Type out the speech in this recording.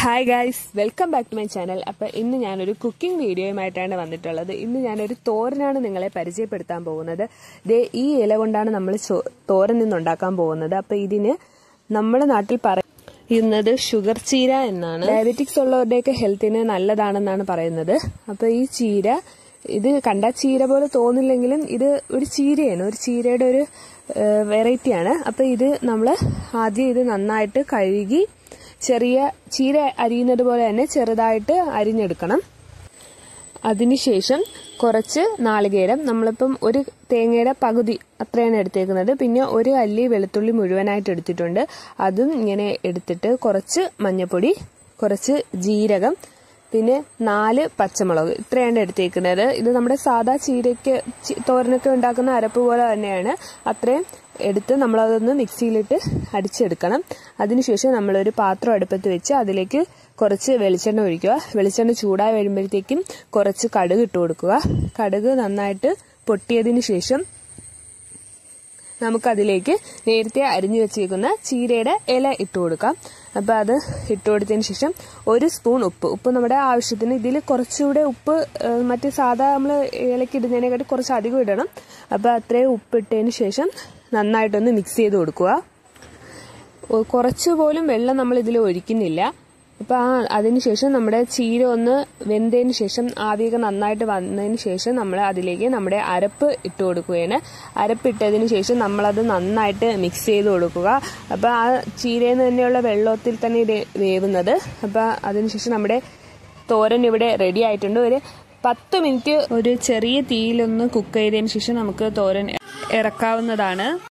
hi guys welcome back to my channel അപ്പോൾ ഇന്ന് ഞാനൊരു കുക്കിംഗ് വീഡിയോയുമായിട്ടാണ് വന്നിട്ടുള്ളത് ഇന്ന് ഞാനൊരു തോരനാണ് നിങ്ങളെ പരിചയപ്പെടുത്താൻ പോകുന്നത് ദേ ഈ ഇല കൊണ്ടാണ് നമ്മൾ ചോ- തോരൻ നിന്ന് ഉണ്ടാക്കാൻ പോകുന്നത് അപ്പോൾ ഇതിന് നമ്മുടെ നാട്ടിൽ പറയുന്നത് ഷുഗർ ചീര എന്നാണ് ഡയബറ്റിക്സ് ഉള്ളവരുടെയൊക്കെ ഹെൽത്തിന് നല്ലതാണെന്നാണ് പറയുന്നത് അപ്പോൾ ഈ ചീര ഇത് കണ്ട ചീര പോലെ തോന്നില്ലെങ്കിലും ഇത് ഒരു ചീരയാണ് ഒരു ചീരയുടെ ഒരു വെറൈറ്റിയാണ് അപ്പോൾ ഇത് നമ്മൾ ആദ്യം ഇത് നന്നായിട്ട് കഴുകി ചെറിയ ചീര അരിയുന്നത് പോലെ തന്നെ ചെറുതായിട്ട് അരിഞ്ഞെടുക്കണം അതിനുശേഷം കുറച്ച് നാളികേരം നമ്മളിപ്പം ഒരു തേങ്ങയുടെ പകുതി അത്രയാണ് എടുത്തേക്കുന്നത് പിന്നെ ഒരു അല്ലി വെളുത്തുള്ളി മുഴുവനായിട്ട് എടുത്തിട്ടുണ്ട് അതും ഇങ്ങനെ എടുത്തിട്ട് കുറച്ച് മഞ്ഞപ്പൊടി കുറച്ച് ജീരകം പിന്നെ നാല് പച്ചമുളക് ഇത്രയാണ് എടുത്തേക്കുന്നത് ഇത് നമ്മുടെ സാധാ ചീരയ്ക്ക് ചി- തോരനൊക്കെ ഉണ്ടാക്കുന്ന അരപ്പ് പോലെ തന്നെയാണ് അത്രയും എടുത്ത് നമ്മളതൊന്ന് മിക്സിയിലിട്ട് അടിച്ചെടുക്കണം അതിനുശേഷം നമ്മളൊരു പാത്രം അടുപ്പത്ത് വെച്ച് അതിലേക്ക് കുറച്ച് വെളിച്ചെണ്ണ ഒഴിക്കുക വെളിച്ചെണ്ണ ചൂടായി വരുമ്പോഴത്തേക്കും കുറച്ച് കടുക് ഇട്ട് കൊടുക്കുക കടുക് നന്നായിട്ട് പൊട്ടിയതിന് ശേഷം നമുക്കതിലേക്ക് നേരത്തെ അരിഞ്ഞു വെച്ചേക്കുന്ന ചീരയുടെ ഇല ഇട്ട് കൊടുക്കാം അപ്പോൾ അത് ഇട്ട് കൊടുത്തതിന് ശേഷം ഒരു സ്പൂൺ ഉപ്പ് ഉപ്പ് നമ്മുടെ ആവശ്യത്തിന് ഇതിൽ കുറച്ചുകൂടെ ഉപ്പ് ഏഹ്, മറ്റ് സാധാ നമ്മൾ ഇലയ്ക്ക് ഇടുന്നതിനെക്കാട്ടി കുറച്ച് അധികം ഇടണം അപ്പോൾ അത്രയും ഉപ്പ് ഇട്ടതിന് ശേഷം നന്നായിട്ടൊന്ന് മിക്സ് ചെയ്ത് കൊടുക്കുക ഒ- കുറച്ച് പോലും വെള്ളം നമ്മൾ ഇതിൽ ഒഴിക്കുന്നില്ല അപ്പോൾ ആ അതിനുശേഷം നമ്മുടെ ചീര ഒന്ന് വെന്തതിന് ശേഷം ആവിയൊക്കെ നന്നായിട്ട് വന്നതിന് ശേഷം നമ്മൾ അതിലേക്ക് നമ്മുടെ അരപ്പ് ഇട്ട് കൊടുക്കുകയാണ് അരപ്പ് ഇട്ടതിന് ശേഷം നമ്മളത് നന്നായിട്ട് മിക്സ് ചെയ്ത് കൊടുക്കുക അപ്പോൾ ആ ചീരയിൽ നിന്ന് തന്നെയുള്ള വെള്ളത്തിൽ തന്നെ ഇത് വേവുന്നത് അപ്പോൾ അതിനുശേഷം നമ്മുടെ തോരൻ ഇവിടെ റെഡി ആയിട്ടുണ്ട് ഒരു പത്ത് മിനിറ്റ് ഒരു ചെറിയ തീയിലൊന്ന് കുക്ക് ചെയ്തതിന് ശേഷം നമുക്ക് തോരൻ ഇറക്കാവുന്നതാണ്